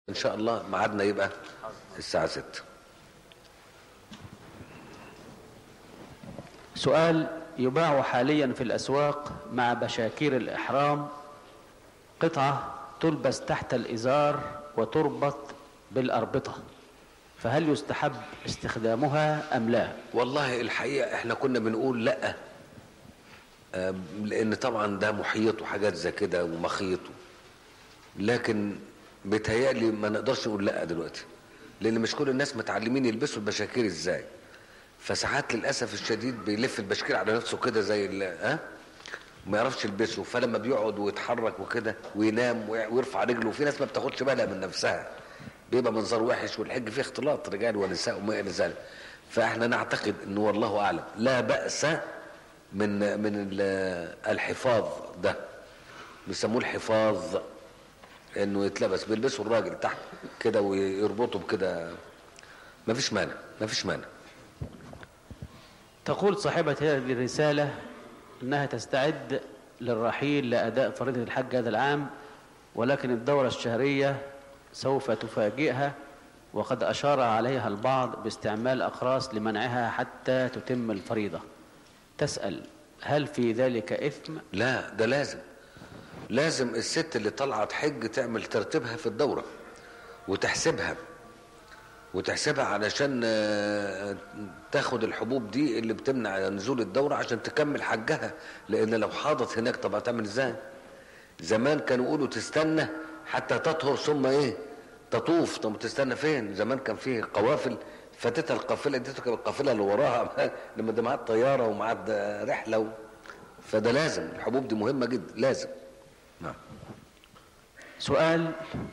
ان شاء الله ميعادنا يبقى الساعه 6 سؤال يباع حاليا في الأسواق مع بشاكير الإحرام قطعة تلبس تحت الإزار وتربط بالأربطة فهل يستحب استخدامها أم لا والله الحقيقه احنا كنا بنقول لا آه، لان طبعا ده محيط وحاجات زي كده ومخيط لكن بيتهيألي ما نقدرش نقول لا دلوقتي لان مش كل الناس متعلمين يلبسوا البشاكير ازاي فساعات للاسف الشديد بيلف البشكير على نفسه كده زي ال ها ما يعرفش يلبسه فلما بيقعد ويتحرك وكده وينام وي- ويرفع رجله في ناس ما بتاخدش بالها من نفسها بيبقى منظر وحش والحج فيه اختلاط رجال ونساء وما الى ذلك فاحنا نعتقد انه والله اعلم لا باس من من ال- الحفاظ ده بيسموه الحفاظ انه يتلبس بيلبسه الراجل تحت كده ويربطه بكده ما فيش مانع ما فيش مانع تقول صاحبة هذه الرسالة أنها تستعد للرحيل لأداء فريضة الحج هذا العام ولكن الدورة الشهرية سوف تفاجئها وقد أشار عليها البعض باستعمال أقراص لمنعها حتى تتم الفريضة تسأل هل في ذلك إثم؟ لا ده لازم لازم الست اللي طالعه تحج تعمل ترتيبها في الدوره وتحسبها وتحسبها علشان آه، تاخد الحبوب دي اللي بتمنع نزول الدوره عشان تكمل حجها لان لو حاضت هناك طب هتعمل ازاي؟ زمان كانوا يقولوا تستنى حتى تطهر ثم ايه؟ تطوف طب تستنى فين؟ زمان كان فيه قوافل فاتتها القافله دي تركب القافله اللي وراها لما ده معاد طياره ومعاد رحله و... فده لازم الحبوب دي مهمه جدا لازم نعم سؤال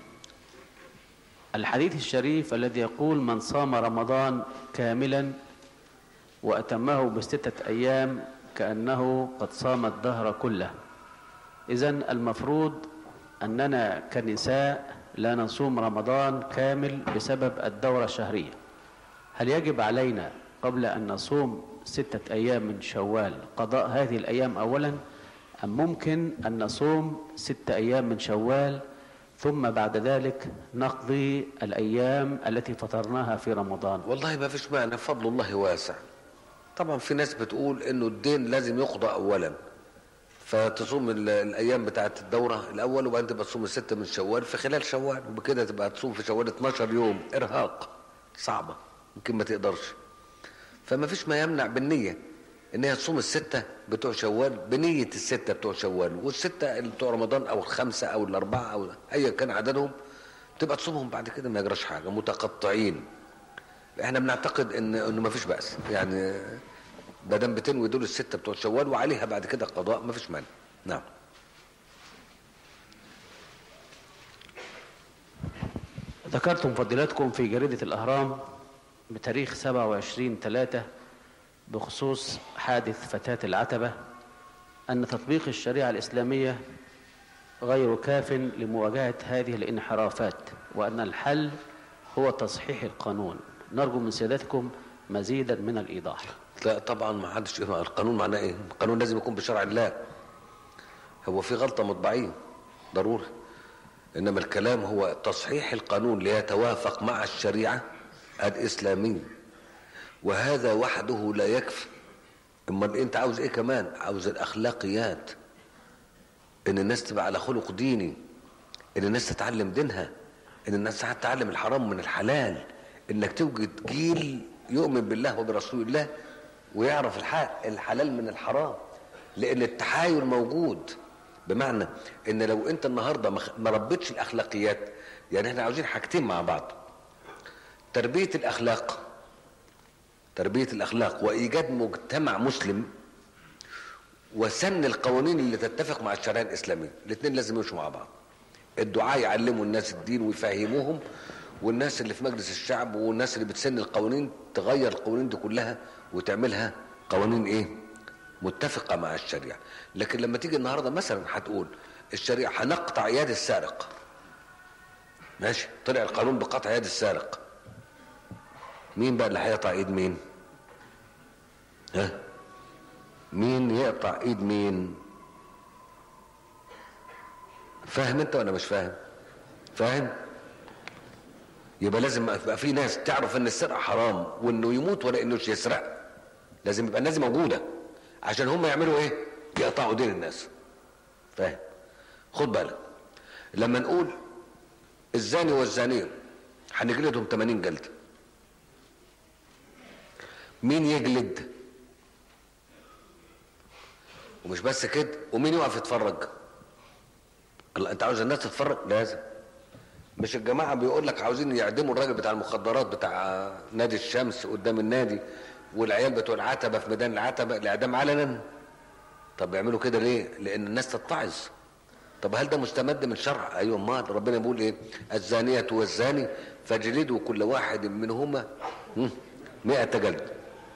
الحديث الشريف الذي يقول من صام رمضان كاملا وأتمه بستة أيام كأنه قد صام الدهر كله إذا المفروض أننا كنساء لا نصوم رمضان كامل بسبب الدورة الشهرية هل يجب علينا قبل أن نصوم ستة أيام من شوال قضاء هذه الأيام أولا أم ممكن أن نصوم ستة أيام من شوال ثم بعد ذلك نقضي الأيام التي فطرناها في رمضان والله ما فيش معنى فضل الله واسع طبعا في ناس بتقول انه الدين لازم يقضى اولا فتصوم ال- الايام بتاعت الدوره الاول وبعدين تبقى تصوم السته من شوال في خلال شوال وبكده تبقى تصوم في شوال 12 يوم ارهاق صعبه يمكن ما تقدرش فما فيش ما يمنع بالنيه ان هي تصوم السته بتوع شوال بنيه السته بتوع شوال والسته اللي بتوع رمضان او الخمسه او الاربعه او ايا كان عددهم تبقى تصومهم بعد كده ما يجراش حاجه متقطعين احنا بنعتقد ان انه ما فيش باس يعني ما دام بتنوي دول السته بتوع شوال وعليها بعد كده قضاء ما فيش مانع نعم ذكرتم فضيلتكم في جريدة الأهرام بتاريخ 27 3 بخصوص حادث فتاة العتبة أن تطبيق الشريعة الإسلامية غير كاف لمواجهة هذه الانحرافات وأن الحل هو تصحيح القانون نرجو من سيادتكم مزيدا من الإيضاح لا طبعا ما حدش القانون معناه ايه القانون لازم يكون بشرع الله هو في غلطه مطبعيه ضروري انما الكلام هو تصحيح القانون ليتوافق مع الشريعه الاسلاميه وهذا وحده لا يكفي امال انت عاوز ايه كمان عاوز الاخلاقيات ان الناس تبقى على خلق ديني ان الناس تتعلم دينها ان الناس تتعلم الحرام من الحلال انك توجد جيل يؤمن بالله وبرسول الله ويعرف الحق الحلال من الحرام لان التحايل موجود بمعنى ان لو انت النهارده ما خ- ما ربيتش الاخلاقيات يعني احنا عاوزين حاجتين مع بعض تربيه الاخلاق تربيه الاخلاق وايجاد مجتمع مسلم وسن القوانين اللي تتفق مع الشريعه الاسلاميه الاثنين لازم يمشوا مع بعض الدعاء يعلموا الناس الدين ويفهموهم والناس اللي في مجلس الشعب والناس اللي بتسن القوانين تغير القوانين دي كلها وتعملها قوانين ايه متفقة مع الشريعة لكن لما تيجي النهاردة مثلا هتقول الشريعة هنقطع يد السارق ماشي طلع القانون بقطع يد السارق مين بقى اللي هيقطع ايد مين ها مين يقطع ايد مين فاهم انت ولا مش فاهم فاهم يبقى لازم يبقى في ناس تعرف ان السرقه حرام وانه يموت ولا انه يسرق لازم يبقى الناس دي موجوده عشان هم يعملوا ايه يقطعوا دين الناس فاهم خد بالك لما نقول الزاني والزانيه هنجلدهم 80 جلده مين يجلد ومش بس كده ومين يقف يتفرج الله انت عاوز الناس تتفرج لازم مش الجماعه بيقول لك عاوزين يعدموا الراجل بتاع المخدرات بتاع نادي الشمس قدام النادي والعيال بتوع العتبه في ميدان العتبه الاعدام علنا طب بيعملوا كده ليه لان الناس تتعظ طب هل ده مستمد من شرع ايوه امال ربنا بيقول ايه الزانيه والزاني فاجلدوا كل واحد منهما هم، مئة جلد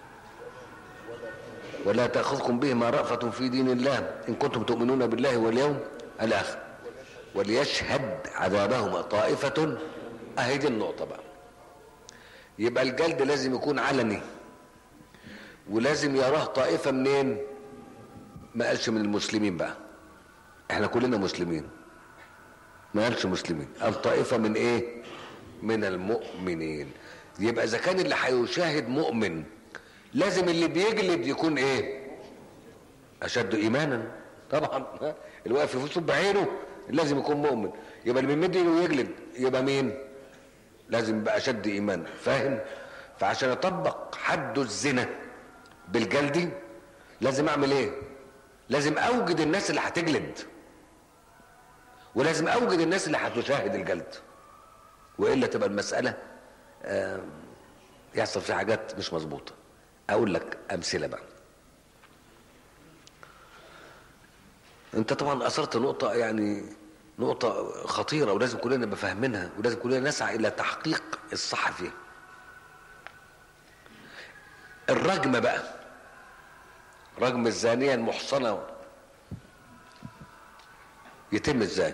ولا تأخذكم بهما رأفة في دين الله إن كنتم تؤمنون بالله واليوم الآخر وليشهد عذابهما طائفة أهي دي النقطة بقى يبقى الجلد لازم يكون علني ولازم يراه طائفة منين ما قالش من المسلمين بقى احنا كلنا مسلمين ما قالش مسلمين قال طائفة من ايه من المؤمنين يبقى اذا كان اللي هيشاهد مؤمن لازم اللي بيجلد يكون ايه اشد ايمانا طبعا ها؟ اللي واقف يفوز بعينه لازم يكون مؤمن يبقى اللي بيمد ايده ويجلد يبقى مين لازم يبقى اشد ايمان فاهم فعشان اطبق حد الزنا بالجلد لازم اعمل ايه لازم اوجد الناس اللي هتجلد ولازم اوجد الناس اللي هتشاهد الجلد والا تبقى المساله آه، يحصل فيها حاجات مش مظبوطه اقول لك امثله بقى انت طبعا اثرت نقطه يعني نقطه خطيره ولازم كلنا نبقى فاهمينها ولازم كلنا نسعى الى تحقيق الصح فيها الرجم بقى رجم الزانيه المحصنه يتم ازاي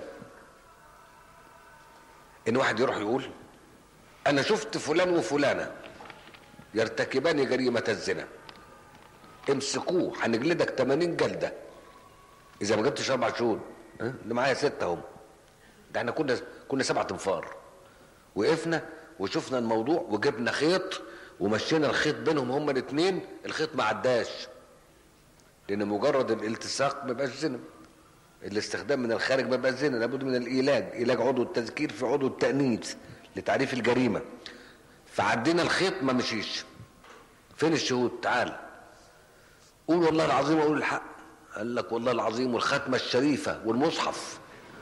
ان واحد يروح يقول انا شفت فلان وفلانه يرتكبان جريمه الزنا امسكوه هنجلدك 80 جلده اذا ما جبتش اربع شهور ها؟ اللي معايا سته هم ده احنا كنا كنا سبعة انفار وقفنا وشفنا الموضوع وجبنا خيط ومشينا الخيط بينهم هما الاثنين الخيط ما عداش لان مجرد الالتصاق ما بيبقاش زنا الاستخدام من الخارج ما بيبقاش زنا لابد من الايلاج ايلاج عضو التذكير في عضو التانيث لتعريف الجريمه فعدينا الخيط ما مشيش فين الشهود تعال قول والله العظيم اقول الحق قال لك والله العظيم والختمه الشريفه والمصحف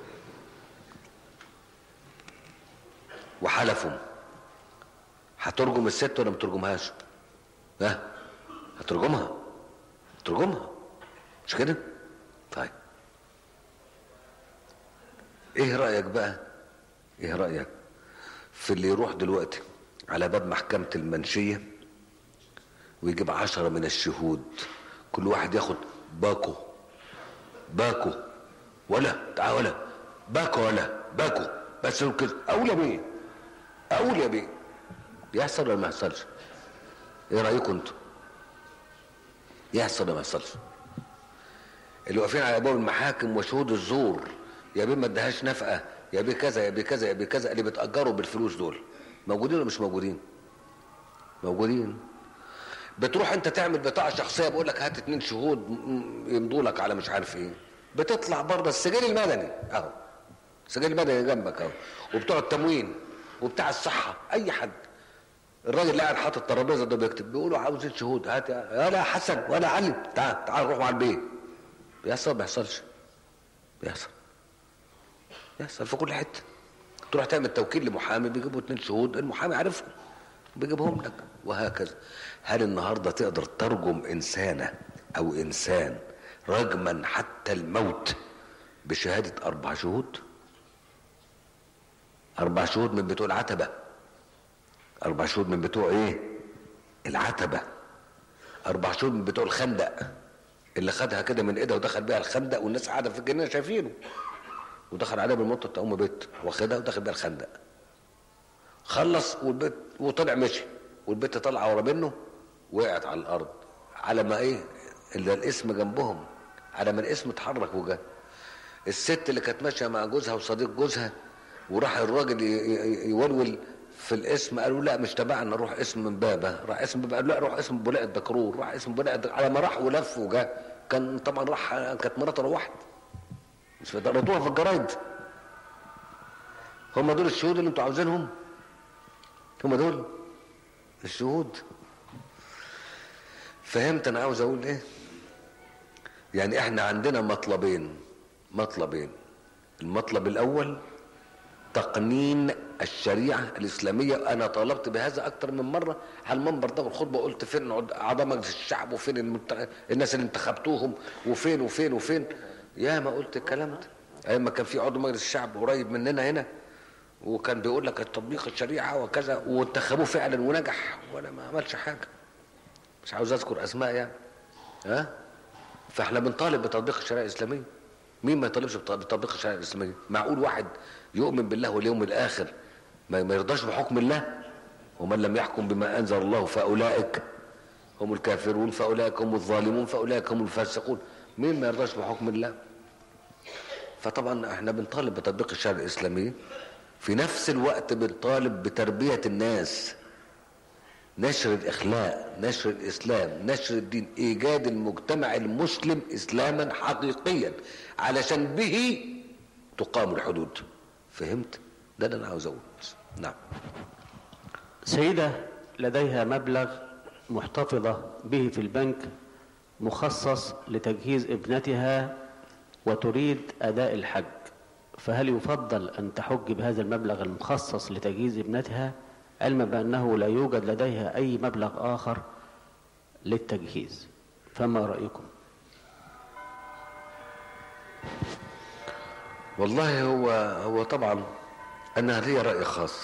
وحلفوا هترجم الست ولا ما ترجمهاش ها هترجمها هترجمها مش كده طيب ايه رايك بقى ايه رايك في اللي يروح دلوقتي على باب محكمة المنشية ويجيب عشرة من الشهود كل واحد ياخد باكو باكو ولا تعال ولا باكو ولا باكو بس يقول كده اولى بيه اولى بيه يحصل ولا ما يحصلش ايه رايكم انتوا يحصل ولا ما يحصلش اللي واقفين على ابواب المحاكم وشهود الزور يا بيه ما ادهاش نفقه يا بيه كذا يا بيه كذا يا بيه كذا اللي بتاجروا بالفلوس دول موجودين ولا مش موجودين موجودين بتروح انت تعمل بطاقه شخصيه بقول لك هات اتنين شهود م- يمضوا لك على مش عارف ايه بتطلع بره السجل المدني اهو السجل المدني جنبك اهو وبتوع التموين وبتاع الصحه اي حد الراجل اللي قاعد حاطط الترابيزه ده بيكتب بيقولوا عاوزين شهود هات يا يا لا حسن ولا علي تعال تعال روح مع البيت بيحصل ما بيحصلش بيحصل بيحصل في كل حته تروح تعمل توكيل لمحامي بيجيبوا اتنين شهود المحامي عارفهم بيجيبهم لك وهكذا هل النهارده تقدر ترجم انسانه او انسان رجما حتى الموت بشهاده اربع شهود اربع شهود من بتوع العتبه اربع شهود من بتوع ايه العتبه اربع شهود من بتوع الخندق اللي خدها كده من ايدها ودخل بيها الخندق والناس قاعده في الجنينه شايفينه ودخل عليها بالمطه بتاع ام بيت واخدها ودخل بيها الخندق خلص والبيت وطلع مشي والبيت طالعه ورا منه وقعت على الارض على ما ايه اللي الاسم جنبهم على ما الاسم اتحرك وجا الست اللي كانت ماشيه مع جوزها وصديق جوزها وراح الراجل ي- ي- يولول في الاسم قالوا لا مش تبعنا روح اسم من بابه راح اسم بابه قالوا لا روح اسم بولاء الدكرور راح اسم بولاء على ما راح ولف وجاء كان طبعا راح كانت مراته روحت مش قريتوها في الجرايد هم دول الشهود اللي انتوا عاوزينهم هم دول الشهود فهمت انا عاوز اقول ايه يعني احنا عندنا مطلبين مطلبين المطلب الاول تقنين الشريعة الإسلامية أنا طالبت بهذا أكثر من مرة على المنبر ده والخطبة قلت فين أعضاء مجلس الشعب وفين المت... الناس اللي انتخبتوهم وفين وفين وفين يا ما قلت الكلام ده أيام ما كان في عضو مجلس الشعب قريب مننا هنا وكان بيقول لك تطبيق الشريعة وكذا وانتخبوه فعلا ونجح وأنا ما عملش حاجة مش عاوز أذكر أسماء يعني ها فاحنا بنطالب بتطبيق الشريعة الإسلامية مين ما يطالبش بتطبيق الشريعة الإسلامية معقول واحد يؤمن بالله واليوم الآخر ما يرضاش بحكم الله ومن لم يحكم بما أنزل الله فأولئك هم الكافرون فأولئك هم الظالمون فأولئك هم الفاسقون مين ما يرضاش بحكم الله فطبعا احنا بنطالب بتطبيق الشريعة الإسلامية في نفس الوقت بنطالب بتربية الناس نشر الإخلاق نشر الإسلام نشر الدين إيجاد المجتمع المسلم إسلاما حقيقيا علشان به تقام الحدود فهمت ده اللي أنا عاوز أقوله نعم سيدة لديها مبلغ محتفظة به في البنك مخصص لتجهيز ابنتها وتريد أداء الحج فهل يفضل أن تحج بهذا المبلغ المخصص لتجهيز ابنتها علما بأنه لا يوجد لديها أي مبلغ آخر للتجهيز فما رأيكم والله هو هو طبعا أنا لي رأي خاص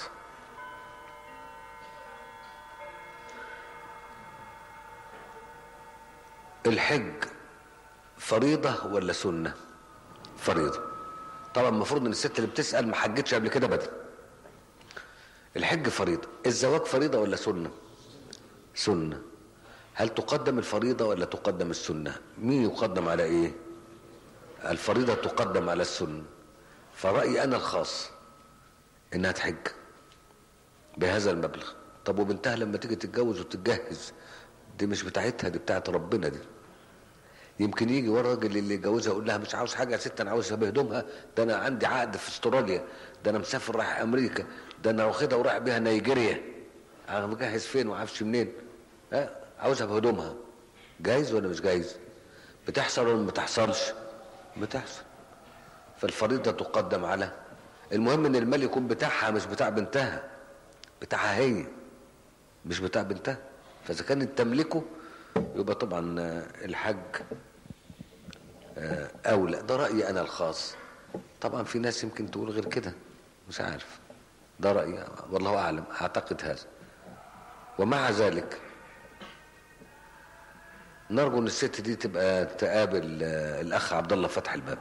الحج فريضة ولا سنة فريضة طبعا المفروض ان الست اللي بتسأل ما حجتش قبل كده بدري الحج فريضة الزواج فريضة ولا سنة سنة هل تقدم الفريضة ولا تقدم السنة مين يقدم على ايه الفريضة تقدم على السنة فرأيي انا الخاص انها تحج بهذا المبلغ طب وبنتها لما تيجي تتجوز وتتجهز دي مش بتاعتها دي بتاعت ربنا دي يمكن يجي ورا الراجل اللي يجوزها يقول لها مش عاوز حاجه يا ست انا عاوزها بهدومها ده انا عندي عقد في استراليا ده انا مسافر رايح امريكا ده انا واخدها ورايح بيها نيجيريا انا مجهز فين وعارفش منين ها عاوزها بهدومها جايز ولا مش جايز بتحصل ولا ما بتحصلش بتحصل فالفريضه تقدم على المهم ان المال يكون بتاعها مش بتاع بنتها بتاعها هي مش بتاع بنتها فاذا كانت تملكه يبقى طبعا الحج اولى ده رايي انا الخاص طبعا في ناس يمكن تقول غير كده مش عارف ده رايي والله اعلم اعتقد هذا ومع ذلك نرجو ان الست دي تبقى تقابل الاخ عبد الله فتح الباب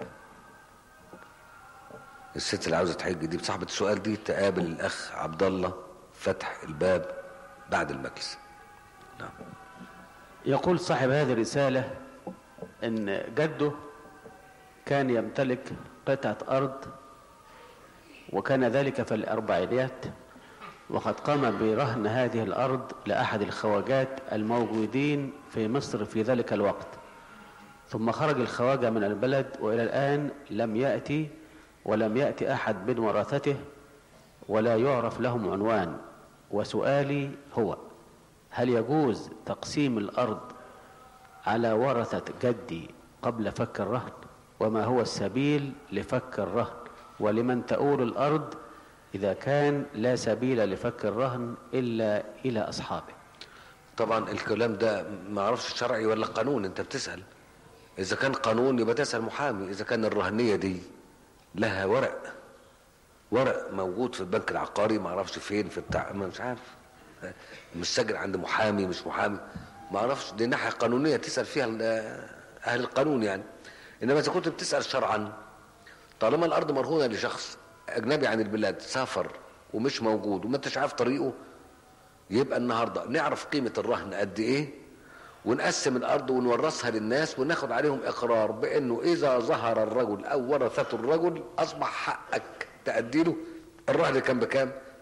الست اللي عاوزه تحج دي صاحبه السؤال دي تقابل الاخ عبد الله فتح الباب بعد المجلس نعم يقول صاحب هذه الرسالة ان جده كان يمتلك قطعة ارض وكان ذلك في الاربعينيات وقد قام برهن هذه الارض لاحد الخواجات الموجودين في مصر في ذلك الوقت ثم خرج الخواجة من البلد والى الان لم يأتي ولم يأتي احد من ورثته ولا يعرف لهم عنوان وسؤالي هو هل يجوز تقسيم الأرض على ورثة جدي قبل فك الرهن وما هو السبيل لفك الرهن ولمن تؤول الأرض إذا كان لا سبيل لفك الرهن إلا إلى أصحابه طبعا الكلام ده ما اعرفش شرعي ولا قانون انت بتسأل اذا كان قانون يبقى تسأل محامي اذا كان الرهنية دي لها ورق ورق موجود في البنك العقاري ما اعرفش فين في بتاع ما مش عارف مش سجل عند محامي مش محامي ما اعرفش دي ناحيه قانونيه تسال فيها اهل القانون يعني انما اذا كنت بتسال شرعا طالما الارض مرهونه لشخص اجنبي عن البلاد سافر ومش موجود وما انتش عارف طريقه يبقى النهارده نعرف قيمه الرهن قد ايه ونقسم الارض ونورثها للناس وناخد عليهم اقرار بانه اذا ظهر الرجل او ورثته الرجل اصبح حقك تأدي له الرهن كان بكام؟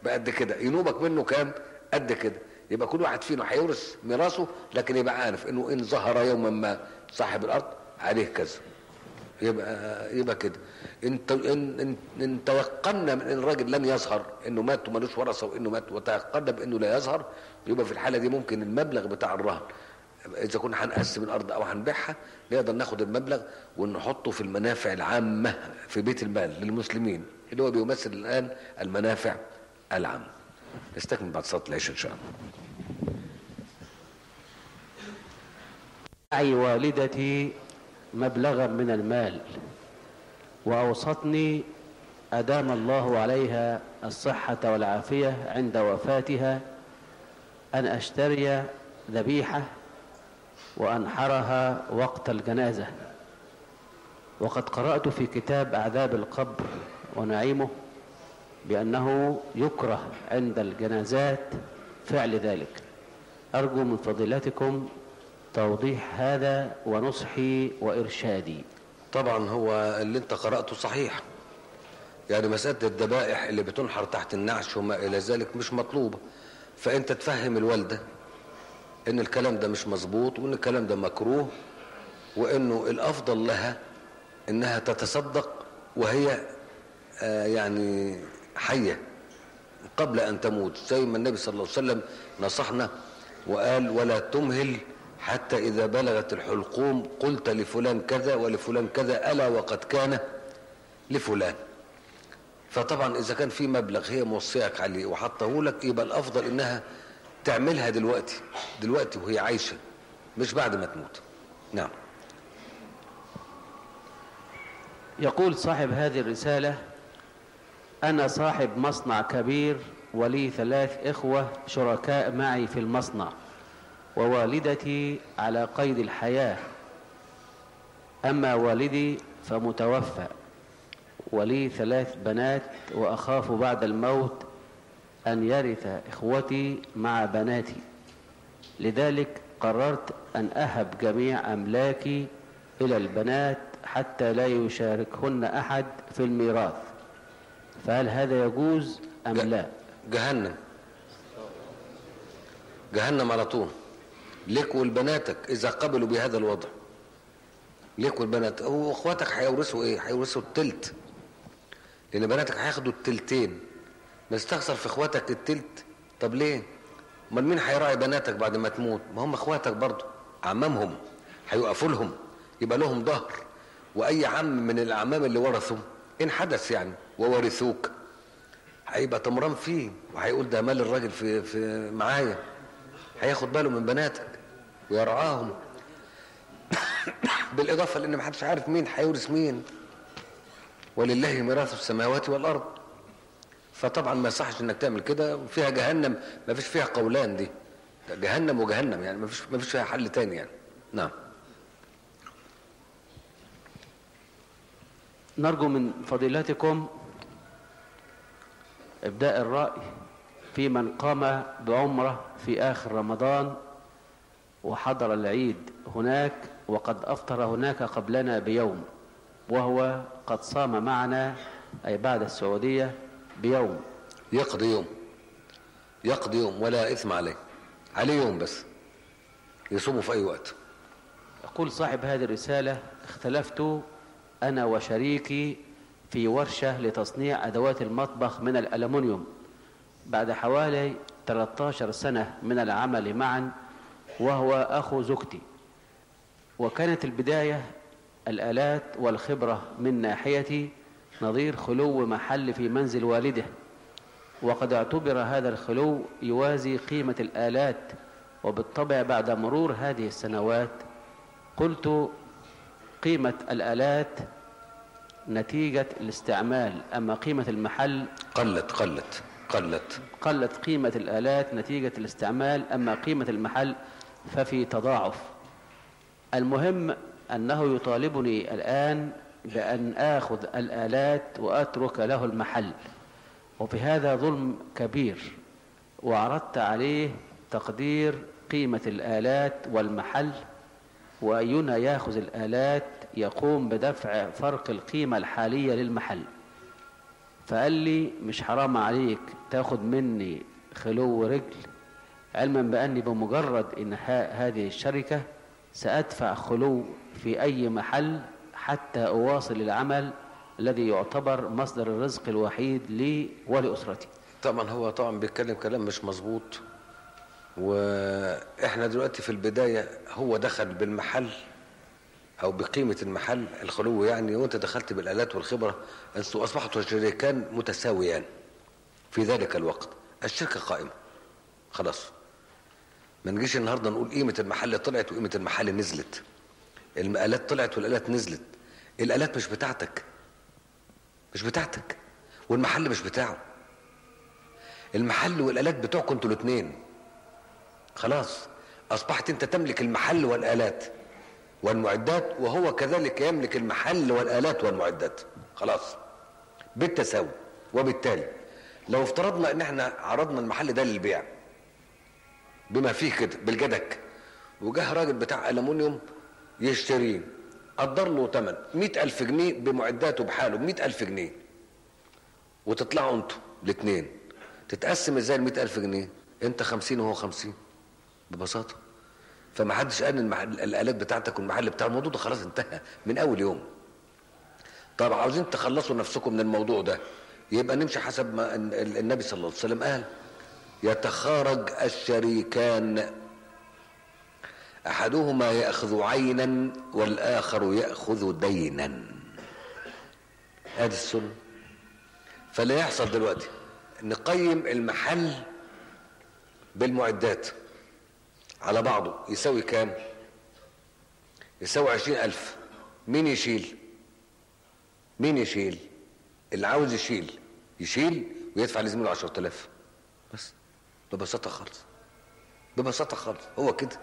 بقد كده ينوبك منه كام قد كده يبقى كل واحد فينا هيورث ميراثه لكن يبقى عارف انه ان ظهر يوما ما صاحب الارض عليه كذا يبقى يبقى كده ان ان ان, إن توقنا من ان الراجل لن يظهر انه مات ومالوش ورثه وانه مات وتيقنا بانه لا يظهر يبقى في الحاله دي ممكن المبلغ بتاع الرهن اذا كنا هنقسم الارض او هنبيعها نقدر ناخد المبلغ ونحطه في المنافع العامه في بيت المال للمسلمين اللي هو بيمثل الان المنافع العامه نستكمل بعد صلاه العشاء ان شاء الله أي والدتي مبلغا من المال وأوصتني أدام الله عليها الصحة والعافية عند وفاتها أن أشتري ذبيحة وأنحرها وقت الجنازة وقد قرأت في كتاب أعذاب القبر ونعيمه بأنه يكره عند الجنازات فعل ذلك أرجو من فضيلتكم توضيح هذا ونصحي وإرشادي طبعا هو اللي انت قرأته صحيح يعني مسألة الذبائح اللي بتنحر تحت النعش وما إلى ذلك مش مطلوبة فأنت تفهم الوالدة إن الكلام ده مش مظبوط وإن الكلام ده مكروه وإنه الأفضل لها إنها تتصدق وهي آه يعني حية قبل أن تموت زي ما النبي صلى الله عليه وسلم نصحنا وقال ولا تمهل حتى إذا بلغت الحلقوم قلت لفلان كذا ولفلان كذا ألا وقد كان لفلان فطبعا إذا كان في مبلغ هي موصيك عليه وحطه لك يبقى الأفضل إنها تعملها دلوقتي دلوقتي وهي عايشة مش بعد ما تموت نعم يقول صاحب هذه الرسالة أنا صاحب مصنع كبير ولي ثلاث إخوة شركاء معي في المصنع ووالدتي على قيد الحياة أما والدي فمتوفى ولي ثلاث بنات وأخاف بعد الموت أن يرث إخوتي مع بناتي لذلك قررت أن أهب جميع أملاكي إلى البنات حتى لا يشاركهن أحد في الميراث فهل هذا يجوز أم ج- لا جهنم جهنم على طول لك ولبناتك إذا قبلوا بهذا الوضع لك والبنات هو اخواتك هيورثوا ايه هيورثوا التلت لان بناتك هياخدوا التلتين مستخسر في اخواتك التلت طب ليه امال مين هيراعي بناتك بعد ما تموت ما هم اخواتك برضه عمامهم هيوقفوا لهم يبقى لهم ظهر واي عم من الاعمام اللي ورثوا ان حدث يعني وورثوك هيبقى طمران فيه وهيقول ده مال الراجل في في معايا هياخد باله من بناتك ويرعاهم بالاضافه لان محدش عارف مين هيورث مين ولله ميراث السماوات والارض فطبعا ما يصحش انك تعمل كده فيها جهنم ما فيش فيها قولان دي ده جهنم وجهنم يعني ما فيش ما فيش فيها حل تاني يعني نعم نرجو من فضيلتكم إبداء الرأي في من قام بعمرة في آخر رمضان وحضر العيد هناك وقد أفطر هناك قبلنا بيوم وهو قد صام معنا أي بعد السعودية بيوم يقضي يوم يقضي يوم ولا اثم عليه عليه يوم بس يصومه في اي وقت يقول صاحب هذه الرسالة اختلفت أنا وشريكي في ورشة لتصنيع أدوات المطبخ من الألمنيوم بعد حوالي 13 سنة من العمل معا وهو أخو زوجتي وكانت البداية الآلات والخبرة من ناحيتي نظير خلو محل في منزل والده وقد اعتبر هذا الخلو يوازي قيمة الآلات وبالطبع بعد مرور هذه السنوات قلت قيمة الآلات نتيجة الاستعمال أما قيمة المحل قلت قلت قلت قلت قيمة الآلات نتيجة الاستعمال أما قيمة المحل ففي تضاعف المهم أنه يطالبني الآن بأن آخذ الآلات وأترك له المحل وفي هذا ظلم كبير وعرضت عليه تقدير قيمة الآلات والمحل وأينا يأخذ الآلات يقوم بدفع فرق القيمة الحالية للمحل فقال لي مش حرام عليك تاخد مني خلو رجل علما بأني بمجرد إنهاء هذه الشركة سأدفع خلو في أي محل حتى أواصل العمل الذي يعتبر مصدر الرزق الوحيد لي ولأسرتي طبعا هو طبعا بيتكلم كلام مش مظبوط واحنا دلوقتي في البداية هو دخل بالمحل او بقيمة المحل الخلو يعني وانت دخلت بالالات والخبرة انتوا اصبحتوا شريكان متساويان في ذلك الوقت الشركة قائمة خلاص ما نجيش النهارده نقول قيمة المحل طلعت وقيمة المحل نزلت الآلات طلعت والآلات نزلت الآلات مش بتاعتك مش بتاعتك والمحل مش بتاعه المحل والآلات بتوعكم انتوا الاثنين خلاص أصبحت أنت تملك المحل والآلات والمعدات وهو كذلك يملك المحل والآلات والمعدات خلاص بالتساوي وبالتالي لو افترضنا ان احنا عرضنا المحل ده للبيع بما فيه كده بالجدك وجه راجل بتاع ألمونيوم يشتريه قدر له ثمن مئة ألف جنيه بمعداته بحاله بمئة ألف جنيه وتطلعوا انتوا الاثنين تتقسم ازاي المئة ألف جنيه انت خمسين وهو خمسين ببساطة فما حدش قال المحل الآلات بتاعتك والمحل بتاع الموضوع ده خلاص انتهى من أول يوم طب عاوزين تخلصوا نفسكم من الموضوع ده يبقى نمشي حسب ما النبي صلى الله عليه وسلم قال يتخارج الشريكان احدهما ياخذ عينا والاخر ياخذ دينا هذه السنه فلا يحصل دلوقتي نقيم المحل بالمعدات على بعضه يساوي كام يساوي عشرين ألف مين يشيل مين يشيل اللي عاوز يشيل يشيل ويدفع لزميله عشرة آلاف بس ببساطة خالص ببساطة خالص هو كده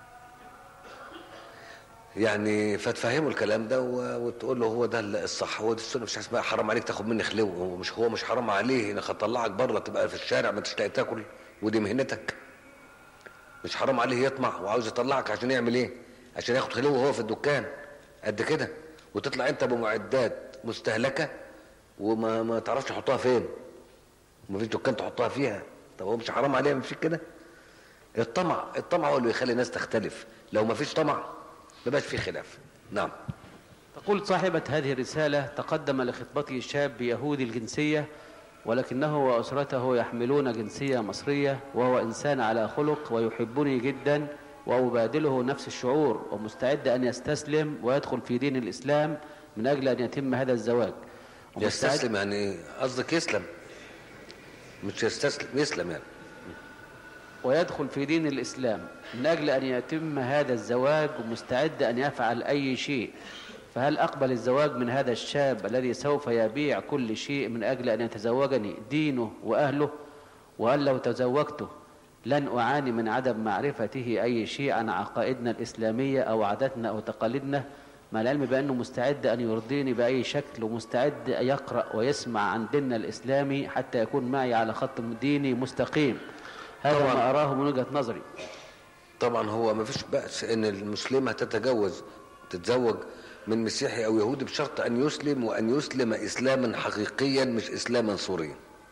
يعني فتفهموا الكلام ده وتقول له هو ده الصح هو ده السنه مش اسمها حرام عليك تاخد مني خلو هو مش هو مش حرام عليه انك اطلعك بره تبقى في الشارع ما تشتاق تاكل ودي مهنتك مش حرام عليه يطمع وعاوز يطلعك عشان يعمل ايه عشان ياخد خلو وهو في الدكان قد كده وتطلع انت بمعدات مستهلكه وما ما تعرفش تحطها فين وما فيش دكان تحطها فيها طب هو مش حرام عليه مش كده الطمع الطمع هو اللي بيخلي الناس تختلف لو ما فيش طمع ما بقاش في خلاف نعم تقول صاحبة هذه الرسالة تقدم لخطبته شاب يهودي الجنسية ولكنه وأسرته يحملون جنسية مصرية وهو إنسان على خلق ويحبني جدا وأبادله نفس الشعور ومستعد أن يستسلم ويدخل في دين الإسلام من أجل أن يتم هذا الزواج يستسلم يعني قصدك يسلم مش يستسلم يسلم يعني ويدخل في دين الإسلام من أجل أن يتم هذا الزواج ومستعد أن يفعل أي شيء فهل أقبل الزواج من هذا الشاب الذي سوف يبيع كل شيء من أجل أن يتزوجني دينه وأهله وهل لو تزوجته لن أعاني من عدم معرفته أي شيء عن عقائدنا الإسلامية أو عاداتنا أو تقاليدنا مع العلم بأنه مستعد أن يرضيني بأي شكل ومستعد يقرأ ويسمع عن ديننا الإسلامي حتى يكون معي على خط ديني مستقيم هذا طبعاً. ما أراه من وجهة نظري طبعا هو ما فيش بأس ان المسلمة تتجوز تتزوج من مسيحي او يهودي بشرط ان يسلم وان يسلم اسلاما حقيقيا مش اسلاما صوريا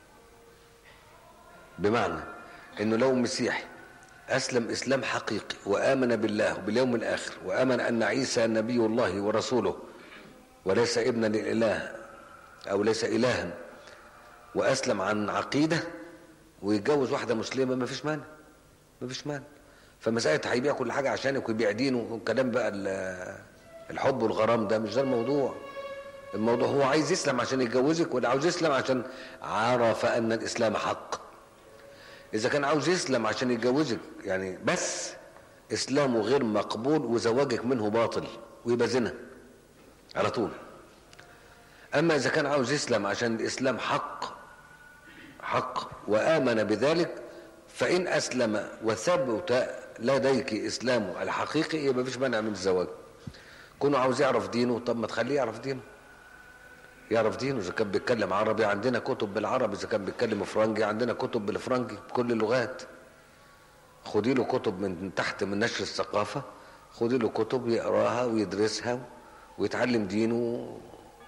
بمعنى انه لو مسيحي اسلم اسلام حقيقي وامن بالله وباليوم الاخر وامن ان عيسى نبي الله ورسوله وليس ابنا للاله او ليس الها واسلم عن عقيده ويتجوز واحده مسلمه ما فيش مانع ما فيش مانع فمسألة هيبيع كل حاجة عشانك ويبيع دينه والكلام بقى ال- الحب والغرام ده مش ده الموضوع الموضوع هو عايز يسلم عشان يتجوزك ولا عاوز يسلم عشان عرف أن الإسلام حق إذا كان عاوز يسلم عشان يتجوزك يعني بس إسلامه غير مقبول وزواجك منه باطل ويبقى زنا على طول أما إذا كان عاوز يسلم عشان الإسلام حق حق وآمن بذلك فإن أسلم وثبت لديك إسلامه الحقيقي يبقى مفيش مانع من الزواج كونه عاوز يعرف دينه طب ما تخليه يعرف دينه يعرف دينه إذا كان بيتكلم عربي عندنا كتب بالعربي إذا كان بيتكلم فرنجي عندنا كتب بالفرنجي بكل اللغات خدي له كتب من تحت من نشر الثقافة خدي له كتب يقراها ويدرسها ويتعلم دينه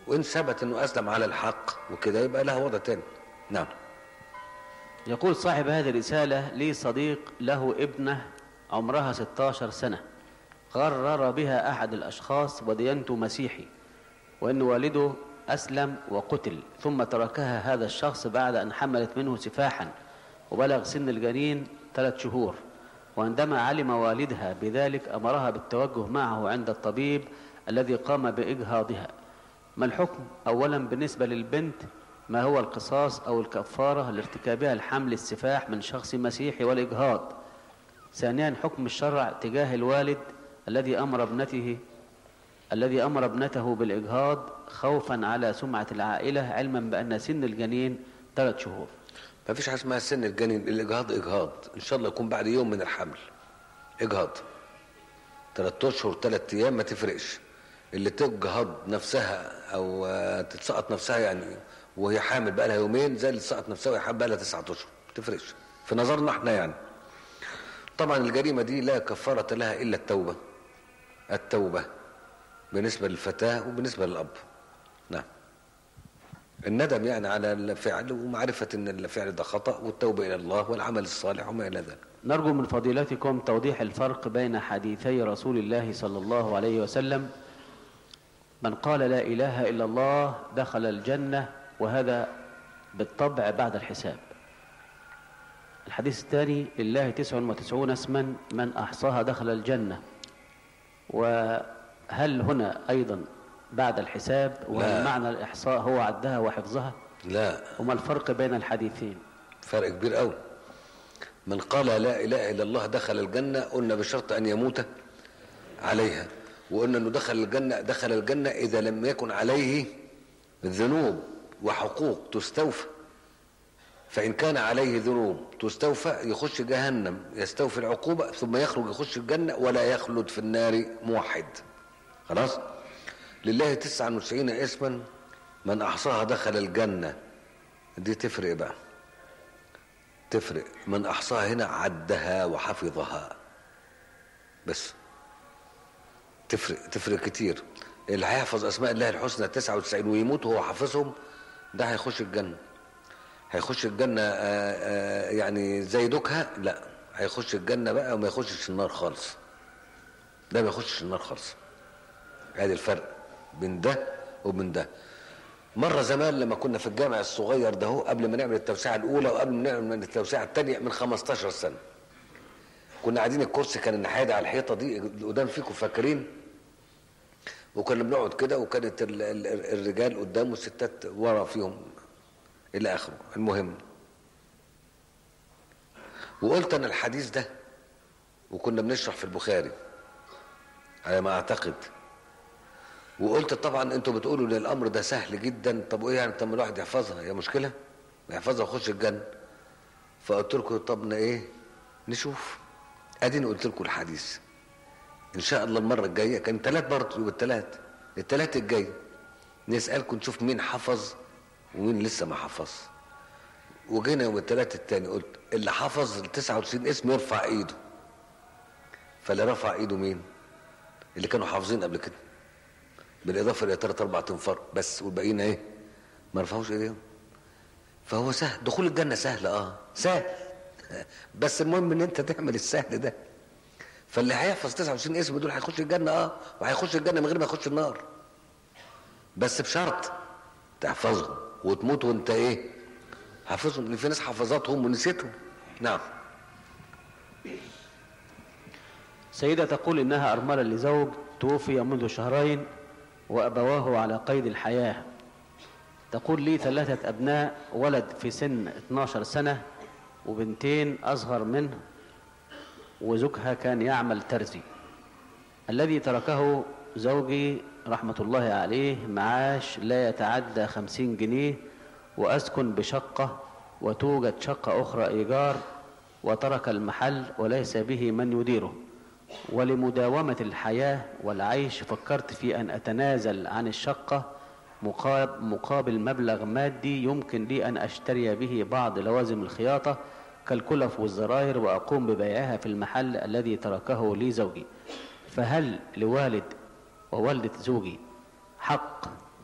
وإن ثبت أنه أسلم على الحق وكده يبقى لها وضع تاني نعم يقول صاحب هذه الرسالة لي صديق له ابنة عمرها 16 سنة غرر بها أحد الأشخاص ودينته مسيحي وأن والده أسلم وقتل ثم تركها هذا الشخص بعد أن حملت منه سفاحا وبلغ سن الجنين ثلاث شهور وعندما علم والدها بذلك أمرها بالتوجه معه عند الطبيب الذي قام بإجهاضها ما الحكم أولا بالنسبة للبنت ما هو القصاص أو الكفارة لارتكابها الحمل السفاح من شخص مسيحي والإجهاض ثانيا حكم الشرع تجاه الوالد الذي أمر ابنته الذي أمر ابنته بالإجهاض خوفا على سمعة العائلة علما بأن سن الجنين ثلاث شهور ما فيش حاجة اسمها سن الجنين الإجهاض إجهاض إن شاء الله يكون بعد يوم من الحمل إجهاض ثلاث أشهر ثلاث أيام ما تفرقش اللي تجهض نفسها أو آه، تتسقط نفسها يعني وهي حامل بقى لها يومين زي اللي تسقط نفسها وهي حامل بقى لها تسعة أشهر ما تفرقش في نظرنا احنا يعني طبعا الجريمة دي لا كفارة لها إلا التوبة التوبة بالنسبة للفتاة وبالنسبة للأب نعم الندم يعني على الفعل ومعرفة أن الفعل ده خطأ والتوبة إلى الله والعمل الصالح وما إلى ذلك نرجو من فضيلتكم توضيح الفرق بين حديثي رسول الله صلى الله عليه وسلم من قال لا إله إلا الله دخل الجنة وهذا بالطبع بعد الحساب الحديث الثاني لله تسع وتسعون اسما من أحصاها دخل الجنة وهل هنا أيضا بعد الحساب لا. وهل معنى الإحصاء هو عدها وحفظها لا وما الفرق بين الحديثين فرق كبير قوي من قال لا اله الا الله دخل الجنه قلنا بشرط ان يموت عليها وقلنا انه دخل الجنه دخل الجنه اذا لم يكن عليه ذنوب وحقوق تستوفى فان كان عليه ذنوب تستوفى يخش جهنم يستوفي العقوبه ثم يخرج يخش الجنه ولا يخلد في النار موحد خلاص لله تسعة وتسعين اسما من احصاها دخل الجنه دي تفرق بقى تفرق من احصاها هنا عدها وحفظها بس تفرق تفرق كتير اللي هيحفظ اسماء الله الحسنى 99 ويموت وهو حافظهم ده هيخش الجنه هيخش الجنه آآ آآ يعني زي دوكها لا هيخش الجنه بقى وما يخشش النار خالص ده ما يخشش النار خالص ادي الفرق بين ده وبين ده مرة زمان لما كنا في الجامع الصغير ده هو قبل ما نعمل التوسعة الأولى وقبل ما نعمل التوسعة الثانية من 15 سنة كنا قاعدين الكرسي كان النحادة على الحيطة دي قدام فيكم فاكرين وكنا بنقعد كده وكانت ال- ال- الرجال قدام والستات ورا فيهم إلى آخره المهم وقلت أنا الحديث ده وكنا بنشرح في البخاري على ما أعتقد وقلت طبعا انتوا بتقولوا ان الامر ده سهل جدا طب وايه يعني طب ما الواحد يحفظها هي مشكله يحفظها ويخش الجنه فقلت لكم طب ن- ايه نشوف اديني قلت لكم الحديث ان شاء الله المره الجايه كان ثلاث برضه يبقى الثلاث الثلاث الجاي نسالكم نشوف مين حفظ ومين لسه ما حفظ وجينا يوم الثلاث الثاني قلت اللي حفظ ال 99 اسم يرفع ايده فاللي رفع ايده مين اللي كانوا حافظين قبل كده بالاضافه الى ثلاث اربع تنفار بس والباقيين ايه ما رفعوش ايديهم فهو سهل دخول الجنه سهل اه سهل بس المهم ان انت تعمل السهل ده فاللي هيحفظ 29 اسم دول هيخش الجنه اه وهيخش الجنه من غير ما يخش النار بس بشرط تحفظهم وتموت وانت ايه حافظهم لان في ناس حفظتهم ونسيتهم نعم سيدة تقول إنها أرملة لزوج توفي منذ شهرين وأبواه على قيد الحياة تقول لي ثلاثة أبناء ولد في سن 12 سنة وبنتين أصغر منه وزوجها كان يعمل ترزي الذي تركه زوجي رحمة الله عليه معاش لا يتعدى خمسين جنيه وأسكن بشقة وتوجد شقة أخرى إيجار وترك المحل وليس به من يديره ولمداومة الحياة والعيش فكرت في أن أتنازل عن الشقة مقاب- مقابل مبلغ مادي يمكن لي أن أشتري به بعض لوازم الخياطة كالكلف والزراير وأقوم ببيعها في المحل الذي تركه لي زوجي فهل لوالد ووالدة زوجي حق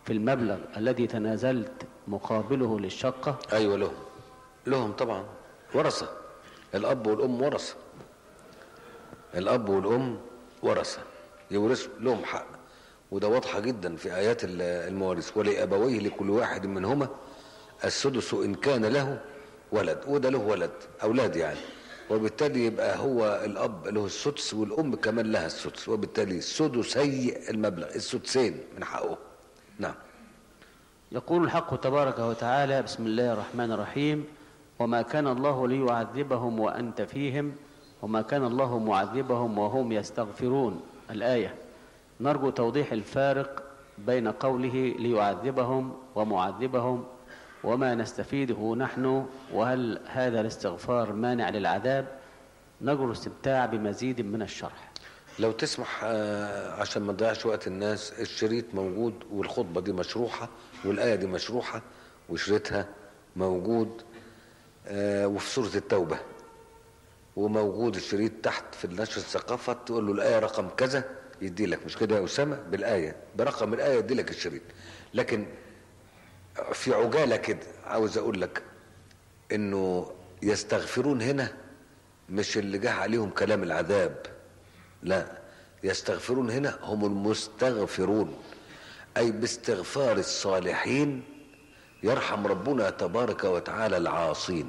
في المبلغ الذي تنازلت مقابله للشقة ايوه لهم لهم طبعا ورثه الاب والام ورثه الاب والام ورثه يورثوا لهم حق وده واضحه جدا في ايات ال- المواريث ولابويه لكل واحد منهما السدس ان كان له ولد وده له ولد اولاد يعني وبالتالي يبقى هو الاب له السدس والام كمان لها السدس وبالتالي سدسي المبلغ السدسين من حقه نعم يقول الحق تبارك وتعالى بسم الله الرحمن الرحيم وما كان الله ليعذبهم وأنت فيهم وما كان الله معذبهم وهم يستغفرون الآية نرجو توضيح الفارق بين قوله ليعذبهم ومعذبهم وما نستفيده نحن وهل هذا الاستغفار مانع للعذاب نرجو الاستمتاع بمزيد من الشرح لو تسمح آه، عشان ما نضيعش وقت الناس الشريط موجود والخطبة دي مشروحة والآية دي مشروحة وشريطها موجود آه، وفي سورة التوبة وموجود الشريط تحت في النشر الثقافة تقول له الآية رقم كذا يدي لك مش كده يا أسامة بالآية برقم الآية يدي لك الشريط لكن في عجالة كده عاوز أقول لك إنه يستغفرون هنا مش اللي جه عليهم كلام العذاب لا يستغفرون هنا هم المستغفرون أي باستغفار الصالحين يرحم ربنا تبارك وتعالى العاصين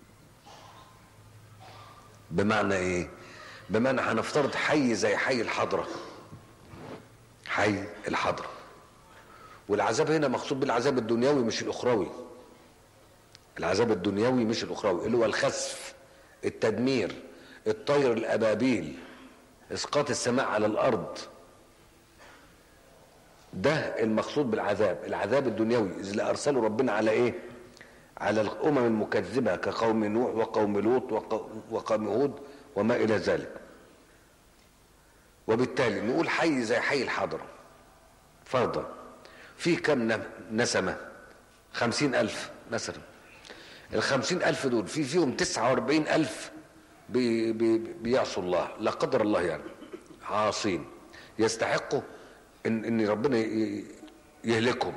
بمعنى ايه بمعنى هنفترض حي زي حي الحضرة حي الحضرة والعذاب هنا مقصود بالعذاب الدنيوي مش الأخروي العذاب الدنيوي مش الأخروي اللي هو الخسف التدمير الطير الأبابيل إسقاط السماء على الأرض ده المقصود بالعذاب العذاب الدنيوي اللي أرسله ربنا على إيه على الأمم المكذبة كقوم نوح وقوم لوط وق- وقوم هود وما إلى ذلك وبالتالي نقول حي زي حي الحضرة فرضا في كم ن- نسمة خمسين ألف مثلا الخمسين ألف دول في فيهم تسعة واربعين ألف بي بي بيعصوا الله لا قدر الله يعني عاصين يستحقوا ان, إن ربنا ي- يهلكهم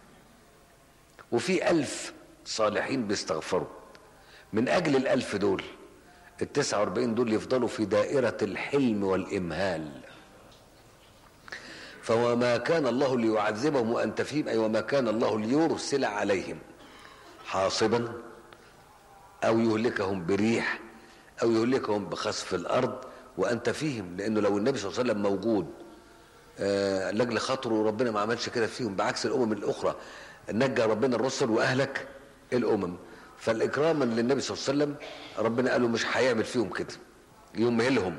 وفي ألف صالحين بيستغفروا من أجل الألف دول التسعة واربعين دول يفضلوا في دائرة الحلم والإمهال فوما كان الله ليعذبهم وأنت فيهم أي وما كان الله ليرسل عليهم حاصبا أو يهلكهم بريح أو يهلكهم بخسف الأرض وأنت فيهم لأنه لو النبي صلى الله عليه وسلم موجود آه، لاجل خاطره ربنا ما عملش كده فيهم بعكس الامم الاخرى نجى ربنا الرسل واهلك الامم فالاكراما للنبي صلى الله عليه وسلم ربنا قال له مش هيعمل فيهم كده يمهلهم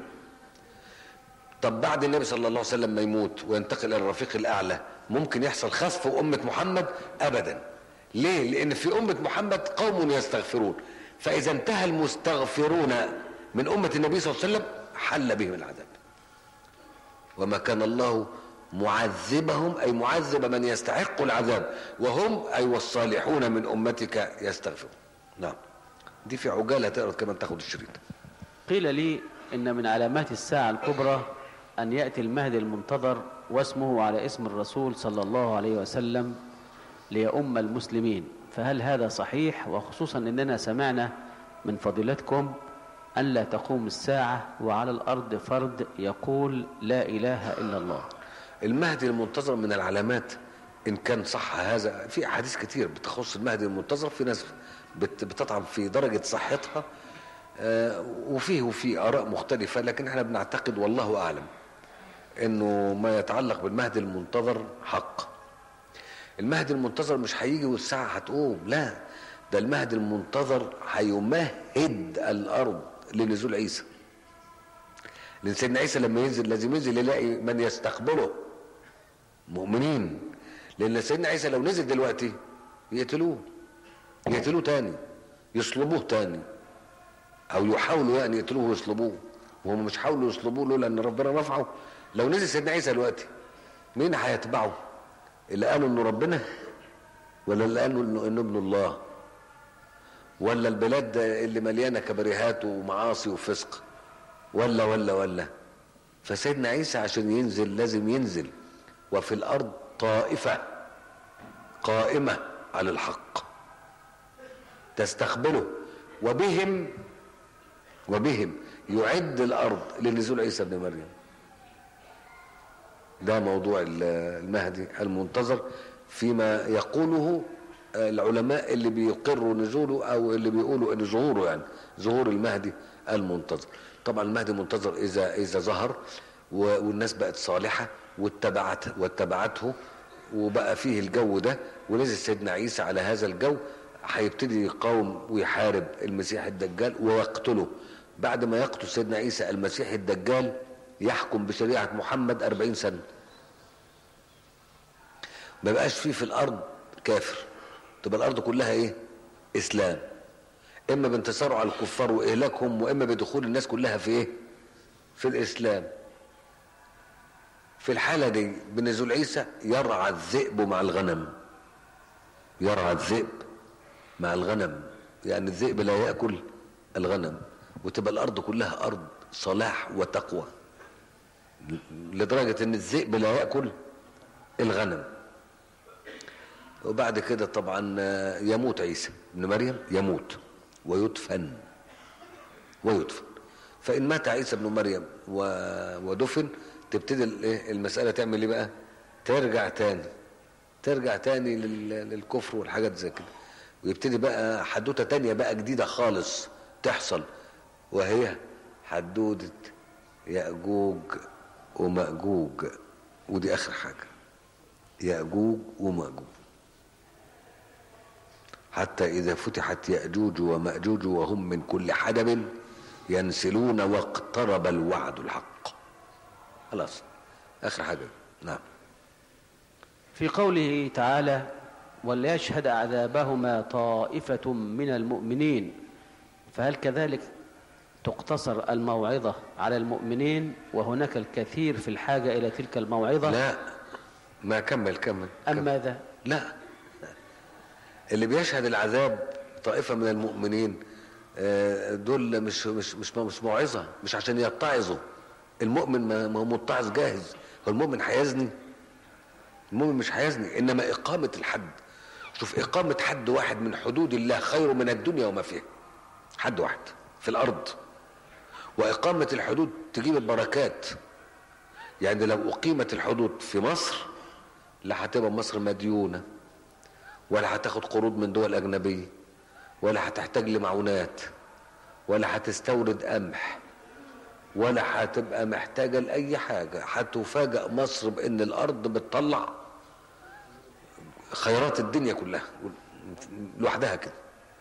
طب بعد النبي صلى الله عليه وسلم ما يموت وينتقل الى الرفيق الاعلى ممكن يحصل خسف في امه محمد ابدا ليه لان في امه محمد قوم يستغفرون فاذا انتهى المستغفرون من امه النبي صلى الله عليه وسلم حل بهم العذاب وما كان الله معذبهم أي معذب من يستحق العذاب وهم أي والصالحون من أمتك يستغفرون نعم دي في عجالة تقدر كمان تاخد الشريط قيل لي إن من علامات الساعة الكبرى أن يأتي المهدي المنتظر واسمه على اسم الرسول صلى الله عليه وسلم ليؤم المسلمين فهل هذا صحيح وخصوصا أننا سمعنا من فضيلتكم أن لا تقوم الساعة وعلى الأرض فرد يقول لا إله إلا الله المهدي المنتظر من العلامات إن كان صح هذا في أحاديث كتير بتخص المهدي المنتظر في ناس بت- بتطعن في درجة صحتها آه، وفيه وفي آراء مختلفة لكن احنا بنعتقد والله أعلم إنه ما يتعلق بالمهدي المنتظر حق المهدي المنتظر مش هيجي والساعة هتقوم لا ده المهدي المنتظر هيمهد الأرض لنزول عيسى لأن سيدنا عيسى لما ينزل لازم ينزل يلاقي من يستقبله مؤمنين لأن سيدنا عيسى لو نزل دلوقتي يقتلوه يقتلوه تاني يصلبوه تاني أو يحاولوا يعني يقتلوه ويصلبوه وهم مش حاولوا يصلبوه لولا أن ربنا رفعه لو نزل سيدنا عيسى دلوقتي مين هيتبعه؟ اللي قالوا إنه ربنا ولا اللي قالوا إنه إنه ابن الله ولا البلاد اللي مليانة كبريهات ومعاصي وفسق ولا ولا ولا فسيدنا عيسى عشان ينزل لازم ينزل وفي الارض طائفه قائمة على الحق تستقبله وبهم وبهم يعد الأرض لنزول عيسى بن مريم ده موضوع المهدي المنتظر فيما يقوله العلماء اللي بيقروا نزوله او اللي بيقولوا ان ظهوره يعني ظهور المهدي المنتظر طبعا المهدي المنتظر اذا اذا ظهر والناس بقت صالحه واتبعت واتبعته وبقى فيه الجو ده ونزل سيدنا عيسى على هذا الجو هيبتدي يقاوم ويحارب المسيح الدجال ويقتله بعد ما يقتل سيدنا عيسى المسيح الدجال يحكم بشريعة محمد أربعين سنة ما بقاش فيه في الأرض كافر تبقى الأرض كلها إيه إسلام إما بانتصاره على الكفار وإهلاكهم وإما بدخول الناس كلها في إيه في الإسلام في الحالة دي بنزول عيسى يرعى الذئب مع الغنم يرعى الذئب مع الغنم يعني الذئب لا يأكل الغنم وتبقى الأرض كلها أرض صلاح وتقوى لدرجة ان الذئب لا يأكل الغنم وبعد كده طبعا يموت عيسى ابن مريم يموت ويدفن ويدفن فإن مات عيسى ابن مريم ودفن تبتدي المسألة تعمل ايه بقى ترجع تاني ترجع تاني للكفر والحاجات زي كده ويبتدي بقى حدوتة تانية بقى جديدة خالص تحصل وهي حدودة يأجوج ومأجوج ودي آخر حاجة يأجوج ومأجوج حتى إذا فتحت يأجوج ومأجوج وهم من كل حدب ينسلون واقترب الوعد الحق خلاص آخر حاجة نعم في قوله تعالى وليشهد عذابهما طائفة من المؤمنين فهل كذلك تقتصر الموعظة على المؤمنين وهناك الكثير في الحاجة إلى تلك الموعظة لا ما كمل كمل أم كمل. ماذا لا اللي بيشهد العذاب طائفة من المؤمنين آه، دول مش مش مش مش موعظة مش عشان يتعظوا المؤمن ما ما هو متعظ جاهز هو المؤمن هيزني المؤمن مش هيزني انما اقامة الحد شوف اقامة حد واحد من حدود الله خير من الدنيا وما فيها حد واحد في الارض واقامة الحدود تجيب البركات يعني لو اقيمت الحدود في مصر لا هتبقى مصر مديونة ولا هتاخد قروض من دول اجنبية ولا هتحتاج لمعونات ولا هتستورد قمح ولا هتبقى محتاجة لأي حاجة هتفاجأ مصر بأن الأرض بتطلع خيرات الدنيا كلها لوحدها كده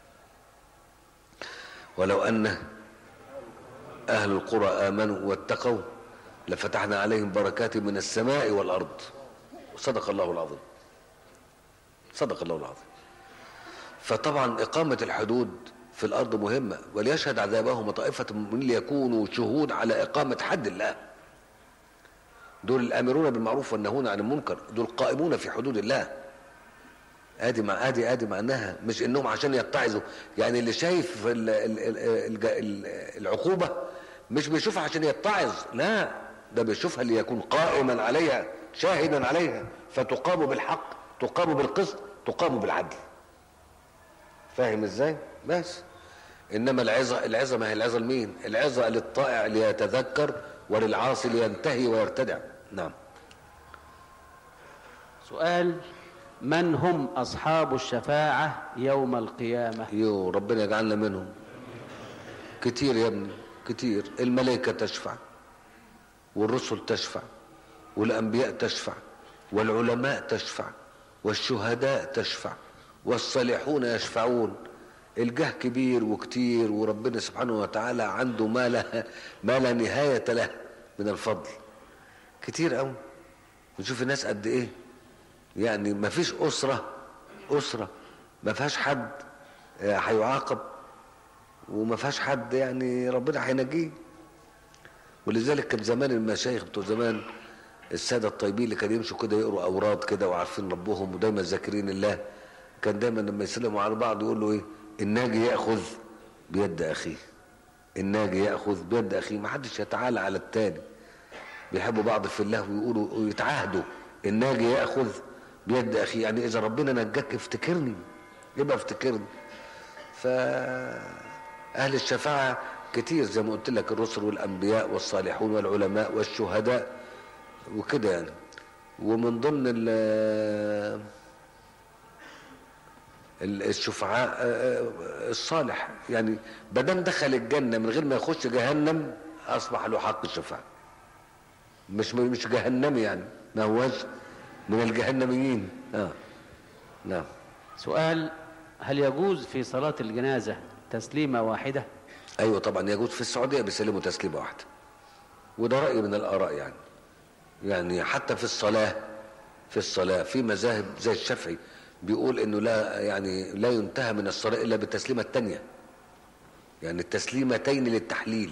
ولو أن أهل القرى آمنوا واتقوا لفتحنا عليهم بركات من السماء والأرض صدق الله العظيم صدق الله العظيم فطبعا إقامة الحدود في الأرض مهمة وليشهد عذابهم طائفة من ليكونوا شهود على إقامة حد الله دول الآمرون بالمعروف والنهون عن المنكر دول قائمون في حدود الله ادي مع ادي ادي معناها مش انهم عشان يتعظوا يعني اللي شايف ال ال ال ال العقوبه مش بيشوفها عشان يتعظ لا ده بيشوفها ليكون قائما عليها شاهدا عليها فتقام بالحق تقام بالقسط تقام بالعدل فاهم ازاي بس انما العظه العظه ما هي العظه لمين العظه للطائع ليتذكر وللعاصي لينتهي ويرتدع نعم سؤال من هم أصحاب الشفاعة يوم القيامة يو ربنا يجعلنا منهم كتير يا ابني كتير الملائكة تشفع والرسل تشفع والأنبياء تشفع والعلماء تشفع والشهداء تشفع والصالحون يشفعون الجاه كبير وكتير وربنا سبحانه وتعالى عنده ما لا ما لا نهاية له من الفضل كتير قوي ونشوف الناس قد ايه يعني ما فيش أسرة أسرة ما فيهاش حد هيعاقب وما فيهاش حد يعني ربنا هينجيه ولذلك كان زمان المشايخ بتوع زمان السادة الطيبين اللي كانوا يمشوا كده يقروا أوراد كده وعارفين ربهم ودايما ذاكرين الله كان دايما لما يسلموا على بعض يقول له ايه الناجي يأخذ بيد أخيه الناجي يأخذ بيد أخيه ما حدش يتعالى على التاني بيحبوا بعض في الله ويقولوا ويتعاهدوا الناجي يأخذ بيد اخي يعني اذا ربنا نجاك افتكرني يبقى افتكرني فاهل الشفاعه كتير زي ما قلت لك الرسل والانبياء والصالحون والعلماء والشهداء وكده يعني ومن ضمن ال- ال- الشفعاء آه، آه، الصالح يعني بدم دخل الجنه من غير ما يخش جهنم اصبح له حق الشفاعه مش مش جهنمي يعني ما هوش من الجهنميين اه نعم سؤال هل يجوز في صلاة الجنازة تسليمة واحدة ايوه طبعا يجوز في السعوديه بيسلموا تسليمه واحده وده راي من الاراء يعني يعني حتى في الصلاه في الصلاه في مذاهب زي الشافعي بيقول انه لا يعني لا ينتهى من الصلاه الا بالتسليمه الثانيه يعني التسليمتين للتحليل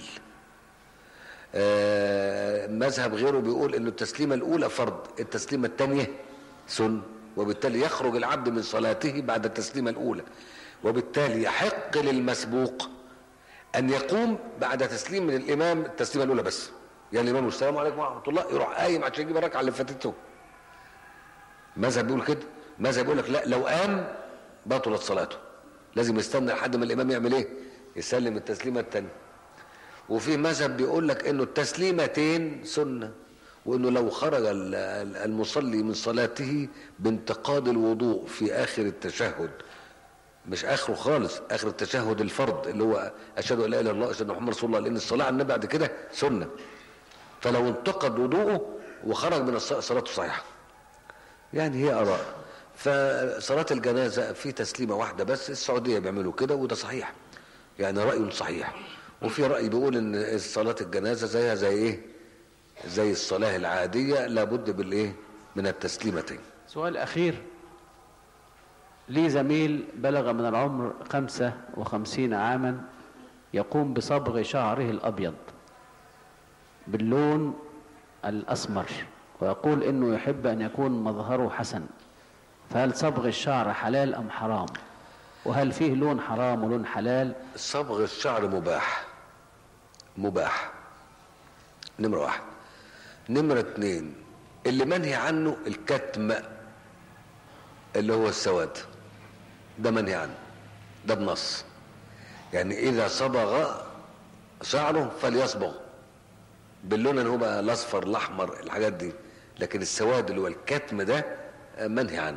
آه، مذهب غيره بيقول انه التسليمه الاولى فرض التسليمه الثانيه سن وبالتالي يخرج العبد من صلاته بعد التسليمه الاولى وبالتالي يحق للمسبوق ان يقوم بعد تسليم من الامام التسليمه الاولى بس يعني الامام السلام عليكم ورحمه الله يروح قايم عشان يجيب الركعه اللي فاتته مذهب بيقول كده مذهب بيقول لك لا لو قام بطلت صلاته لازم يستنى لحد ما الامام يعمل ايه يسلم التسليمه الثانيه وفي مذهب بيقول لك انه التسليمتين سنه وانه لو خرج ال- ال- المصلي من صلاته بانتقاد الوضوء في اخر التشهد مش اخره خالص اخر التشهد الفرض اللي هو اشهد ان لا اله الا الله اشهد ان محمد رسول الله لان الصلاه على النبي بعد كده سنه فلو انتقد وضوءه وخرج من الصلاه صلاته صحيحه يعني هي اراء فصلاه الجنازه في تسليمه واحده بس السعوديه بيعملوا كده وده صحيح يعني راي صحيح وفي راي بيقول ان صلاه الجنازه زيها زي ايه زي الصلاه العاديه لابد بالايه من التسليمتين سؤال أخير لي زميل بلغ من العمر خمسة وخمسين عاما يقوم بصبغ شعره الأبيض باللون الأسمر ويقول إنه يحب أن يكون مظهره حسن فهل صبغ الشعر حلال أم حرام وهل فيه لون حرام ولون حلال صبغ الشعر مباح مباح نمرة واحد نمرة اتنين اللي منهي عنه الكتم اللي هو السواد ده منهي عنه ده بنص يعني إذا صبغ شعره فليصبغ باللون اللي هو بقى الأصفر الأحمر الحاجات دي لكن السواد اللي هو الكتم ده آه، منهي عنه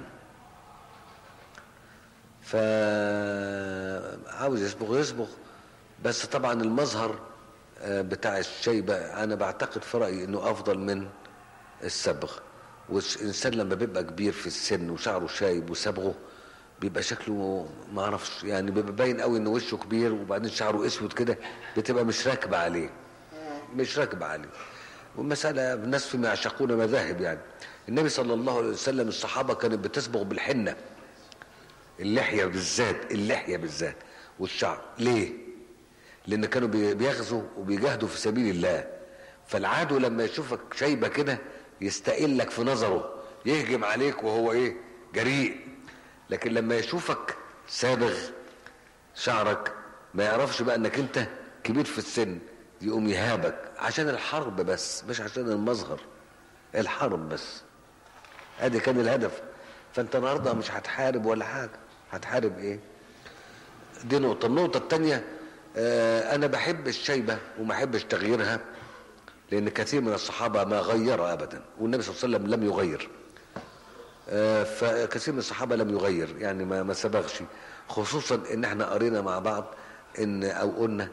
فعاوز يصبغ يصبغ بس طبعا المظهر آه، بتاع الشيبة أنا بعتقد في رأيي إنه أفضل من الصبغ والإنسان لما بيبقى كبير في السن وشعره شايب وصبغه بيبقى شكله ما اعرفش يعني بيبقى باين قوي ان وشه كبير وبعدين شعره اسود كده بتبقى مش راكبه عليه مش راكبه عليه والمساله الناس فيما يعشقون مذاهب يعني النبي صلى الله عليه وسلم الصحابه كانت بتصبغ بالحنه اللحيه بالذات اللحيه بالذات والشعر ليه لان كانوا بي- بيغزوا وبيجاهدوا في سبيل الله فالعدو لما يشوفك شايبه كده يستقلك في نظره يهجم عليك وهو ايه جريء لكن لما يشوفك سابغ شعرك ما يعرفش بقى انك انت كبير في السن يقوم يهابك عشان الحرب بس مش عشان المظهر الحرب بس ادي كان الهدف فانت النهارده مش هتحارب ولا حاجه هتحارب ايه دي نقطه النقطه الثانيه آه انا بحب الشيبه وما احبش تغييرها لان كثير من الصحابه ما غير ابدا والنبي صلى الله عليه وسلم لم يغير آه، فكثير من الصحابه لم يغير يعني ما ما سبغش خصوصا ان احنا قرينا مع بعض ان او قلنا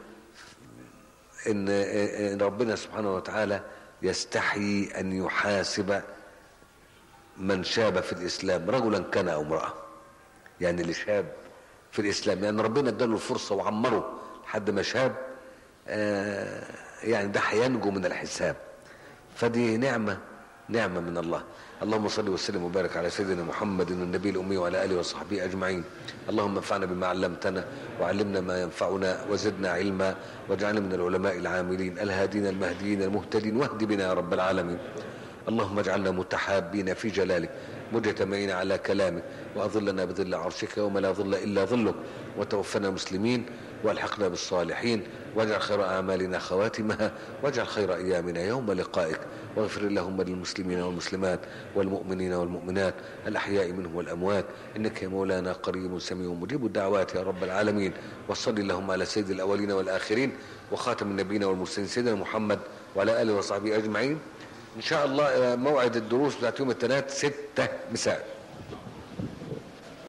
ان إن ربنا سبحانه وتعالى يستحيي ان يحاسب من شاب في الاسلام رجلا كان او امراه يعني اللي شاب في الاسلام يعني ربنا اداله الفرصه وعمره لحد ما شاب آه، يعني ده هينجو من الحساب فدي نعمه نعمه من الله اللهم صل وسلم وبارك على سيدنا محمد النبي الامي وعلى اله وصحبه اجمعين اللهم انفعنا بما علمتنا وعلمنا ما ينفعنا وزدنا علما واجعلنا من العلماء العاملين الهادين المهديين المهتدين واهد بنا يا رب العالمين اللهم اجعلنا متحابين في جلالك مجتمعين على كلامك واظلنا بظل عرشك يوم لا ظل الا ظلك وتوفنا مسلمين والحقنا بالصالحين واجعل خير اعمالنا خواتمها واجعل خير ايامنا يوم لقائك واغفر اللهم للمسلمين والمسلمات والمؤمنين والمؤمنات الأحياء منهم والأموات إنك يا مولانا قريب سميع مجيب الدعوات يا رب العالمين وصل اللهم على سيد الأولين والآخرين وخاتم النبيين والمرسلين سيدنا محمد وعلى آله وصحبه أجمعين إن شاء الله موعد الدروس بتاعت يوم الثلاث ستة مساء